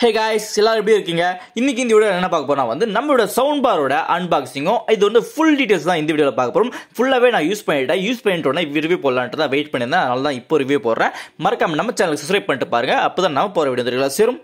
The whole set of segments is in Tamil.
ஹே காய்ஸ் எல்லாரும் எப்படி இருக்கீங்க இன்னைக்கு இந்த வீடியோ என்ன பார்க்க போறோம் வந்து நம்மளோட சவுண்ட் பாரோட அன்பாக்சிங்கும் இது வந்து ஃபுல் டீடைல்ஸ் தான் இந்த வீடியோவில் பார்க்க போறோம் ஃபுல்லாகவே நான் யூஸ் பண்ணிட்டேன் யூஸ் பண்ணிட்டு உடனே ரிவ்யூ போடலான்ட்டு தான் வெயிட் பண்ணியிருந்தேன் அதனால தான் இப்போ ரிவ்யூ போடுறேன் மறக்காம நம்ம சேனலுக்கு சப்ஸ்கிரைப் பண்ணிட்டு பாருங்க அப்போ தான் நம்ம போகிற வீடியோ தெரியல சேரும்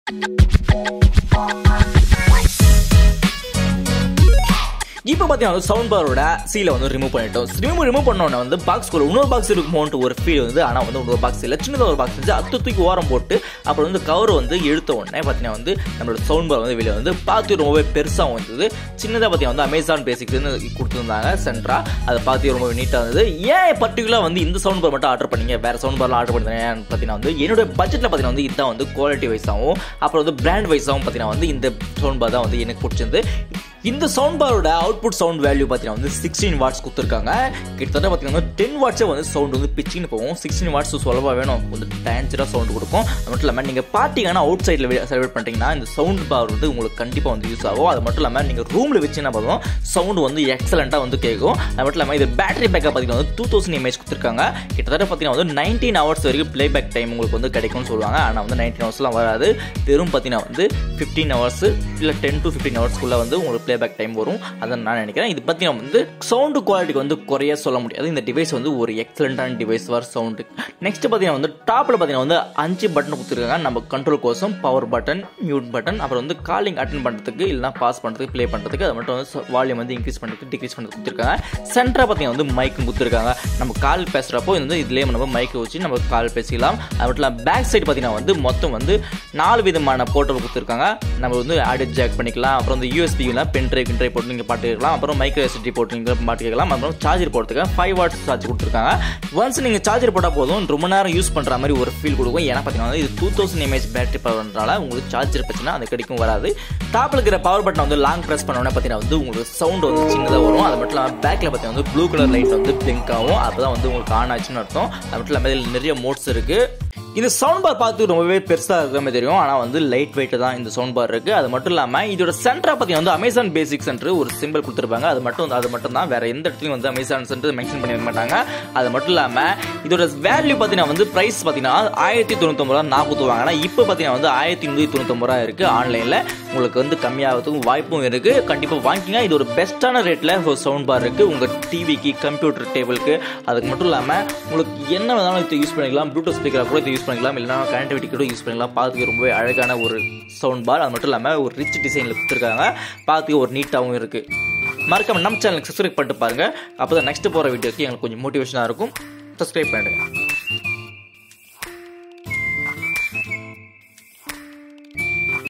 இப்போ பார்த்தீங்கன்னா சவுண்ட் பாரோட சீலை வந்து ரிமூவ் பண்ணிட்டோம் ரிமூவ் ரிமூவ் பண்ணோன்னே வந்து பாக்ஸ்குள்ள இன்னொரு பாக்ஸ் இருக்குமோன்ட்டு ஒரு ஃபீல் வந்து ஆனால் வந்து இன்னொரு பாக்ஸ் இல்லை சின்னதாக ஒரு பாக்ஸ் இருந்துச்சு அத்து தூக்கி ஓரம் போட்டு அப்புறம் வந்து கவர் வந்து எடுத்த உடனே பார்த்தீங்கன்னா வந்து நம்மளோட சவுண்ட் பார் வந்து வெளியே வந்து பார்த்து ரொம்பவே பெருசாகவும் இருந்தது சின்னதாக பார்த்தீங்கன்னா வந்து அமேசான் பேசிக்ஸ்னு கொடுத்துருந்தாங்க சென்ட்ரா அதை பார்த்து ரொம்ப நீட்டாக இருந்தது ஏன் பர்டிகுலராக வந்து இந்த சவுண்ட் பார் மட்டும் ஆர்டர் பண்ணீங்க வேறு சவுண்ட் பார்லாம் ஆர்டர் பண்ணிருந்தேன் பார்த்தீங்கன்னா வந்து என்னோட பட்ஜெட்டில் பார்த்தீங்கன்னா வந்து இதுதான் வந்து குவாலிட்டி வைஸாகவும் அப்புறம் வந்து பிராண்ட் வைஸாகவும் பார்த்தீங்கன்னா வந்து இந்த சவுண்ட் பார் தான் வந்து எனக்கு பிடிச்சிருந்து இந்த சவுண்ட் பாரோட அவுட்புட் சவுண்ட் வேல்யூ பார்த்தீங்கன்னா வந்து சிக்ஸ்டீன் வாட்ஸ் கொடுத்துருக்காங்க கிட்டத்தட்ட பார்த்தீங்கன்னா டென் வாட்ஸே வந்து சவுண்ட் வந்து பிச்சின்னு போகும் சிக்ஸ்டீன் வாட்ஸ் சொல்லவா வேணும் கொஞ்சம் டேஞ்சராக சவுண்ட் கொடுக்கும் அது மட்டும் இல்லாமல் நீங்கள் பார்த்தீங்கன்னா அவுட் சைடில் செலிப்ரேட் பண்ணிட்டீங்கன்னா இந்த சவுண்ட் பார் வந்து உங்களுக்கு கண்டிப்பாக வந்து யூஸ் ஆகும் அது மட்டும் இல்லாமல் நீங்கள் ரூமில் வச்சுன்னா பார்த்தோம் சவுண்ட் வந்து எக்ஸலண்ட்டாக வந்து கேட்கும் அது மட்டும் இல்லாமல் இது பேட்டரி பேக்கப் பார்த்தீங்கன்னா வந்து டூ தௌசண்ட் எம்ஏஹெச் கொடுத்துருக்காங்க கிட்டத்தட்ட பார்த்தீங்கன்னா வந்து நைன்டீன் ஹவர்ஸ் வரைக்கும் ப்ளே பேக் டைம் உங்களுக்கு வந்து கிடைக்கும்னு சொல்லுவாங்க ஆனால் வந்து நைன்டீன் ஹவர்ஸ்லாம் வராது வெறும் பார்த்தீங்கன்னா வந்து ஃபிஃப்டீன் ஹவர்ஸ் இல்லை டென் டு ஃபிஃப்டீன் ஹவர்ஸ்க்குள்ளே வந்து உங்களுக்கு ப்ளே பேக் டைம் வரும் அதை நான் நினைக்கிறேன் இது பார்த்தீங்கன்னா வந்து சவுண்டு குவாலிட்டிக்கு வந்து குறைய சொல்ல முடியாது இந்த டிவைஸ் வந்து ஒரு எக்ஸலண்டான டிவைஸ் வர சவுண்டு நெக்ஸ்ட் பார்த்தீங்கன்னா வந்து டாப்பில் பார்த்தீங்கன்னா வந்து அஞ்சு பட்டன் கொடுத்துருக்காங்க நம்ம கண்ட்ரோல் கோசம் பவர் பட்டன் மியூட் பட்டன் அப்புறம் வந்து காலிங் அட்டன் பண்ணுறதுக்கு இல்லைனா பாஸ் பண்ணுறதுக்கு ப்ளே பண்ணுறதுக்கு அது மட்டும் வந்து வால்யூம் வந்து இன்க்ரீஸ் பண்ணுறதுக்கு டிக்ரீஸ் பண்ணுறதுக்கு கொடுத்துருக்காங்க சென்டராக பார்த்தீங்கன்னா வந்து மைக்கும் கொடுத்துருக்காங்க நம்ம கால் பேசுகிறப்போ இது வந்து இதுலேயே நம்ம மைக்கை வச்சு நம்ம கால் பேசிக்கலாம் அது மட்டும் இல்லாமல் பேக் சைடு பார்த்தீங்கன்னா வந்து மொத்தம் வந்து நாலு விதமான போர்ட்டல் கொடுத்துருக்காங்க நம்ம வந்து ஆடியோ ஜாக் பண்ணிக்கலாம் அப்புறம் வந்து யூஎஸ்பியில் பென் ட்ரைவ் பின் ட்ரைவ் போட்டு நீங்கள் பாட்டு கேட்கலாம் அப்புறம் மைக்ரோ எஸ்டி போட்டு நீங்கள் பாட்டு கேட்கலாம் அப்புறம் சார்ஜர் போடுறதுக்கு ஃபைவ் வாட்ஸ் சார்ஜ் கொடுத்துருக்காங்க ஒன்ஸ் நீங்கள் சார்ஜர் போட்டால் போதும் ரொம்ப நேரம் யூஸ் பண்ணுற மாதிரி ஒரு ஃபீல் கொடுக்கும் ஏன்னா பார்த்தீங்கன்னா இது டூ தௌசண்ட் எம்ஏஹெச் பேட்டரி பவர்னால உங்களுக்கு சார்ஜர் பிரச்சனை அது கிடைக்கும் வராது டாப்பில் இருக்கிற பவர் பட்டன் வந்து லாங் ப்ரெஸ் பண்ணோன்னே பார்த்தீங்கன்னா வந்து உங்களுக்கு சவுண்ட் வந்து சின்னதாக வரும் அது மட்டும் இல்லாமல் பேக்கில் பார்த்தீங்கன்னா வந்து ப்ளூ கலர் லைட் வந்து பிங்க் ஆகும் அப்போ தான் வந்து உங்களுக்கு ஆன் ஆச்சுன்னு அர்த்தம் அது மட்டும் இல்லாமல் இதில் நிறைய மோட்ஸ் இருக்குது இந்த சவுண்ட் பார் பார்த்து ரொம்பவே பெருசாக இருக்கிற மாதிரி தெரியும் ஆனால் வந்து லைட் வெயிட் தான் இந்த சவுண்ட் பார் இருக்குது அது மட்டும் இல்லாமல் இதோட சென்டரா பார்த்தீங்கன்னா வந்து அமேசான் பேசிக் சென்டர் ஒரு சிம்பிள் கொடுத்துருப்பாங்க அது மட்டும் அது மட்டும் தான் வேற எந்த இடத்துலையும் வந்து அமேசான் சென்டர் மென்ஷன் பண்ணிருக்க மாட்டாங்க அது மட்டும் இல்லாமல் இதோட வேல்யூ பார்த்தீங்கன்னா வந்து ப்ரைஸ் பார்த்தீங்கன்னா ஆயிரத்தி தொண்ணூத்தொம்பது ரூபா நான் கொடுத்துவாங்க ஆனால் இப்போ பார்த்தீங்கன்னா வந்து ஆயிரத்தி நூற்றி தொண்ணூத்தொம்பது ரூபா இருக்குது ஆன்லைனில் உங்களுக்கு வந்து கம்மியாகிறதுக்கும் வாய்ப்பும் இருக்குது கண்டிப்பாக வாங்கிக்கிங்க இது ஒரு பெஸ்ட்டான ரேட்டில் ஒரு சவுண்ட் பார் இருக்குது உங்கள் டிவிக்கு கம்ப்யூட்டர் டேபிளுக்கு அதுக்கு மட்டும் இல்லாமல் உங்களுக்கு என்ன வேணாலும் இதை யூஸ் பண்ணிக்கலாம் ப்ளூடூத் ஸ்பீக்கராக கூட இதை யூஸ் பண்ணிக்கலாம் இல்லைனா கனெக்டிவிட்டி கூட யூஸ் பண்ணிக்கலாம் பார்த்துக்க ரொம்பவே அழகான ஒரு சவுண்ட் பார் அது மட்டும் இல்லாமல் ஒரு ரிச் டிசைனில் கொடுத்துருக்காங்க பார்த்துக்க ஒரு நீட்டாகவும் இருக்குது மறக்காம நம்ம சேனலுக்கு சப்ஸ்கிரைப் பண்ணிட்டு பாருங்க அப்போ தான் நெக்ஸ்ட் போகிற வீடியோக்கு எங்களுக்கு கொஞ்சம் மோட்டிவேஷனாக இருக்கும் சப்ஸ்கிரைப் பண்ணிடுங்க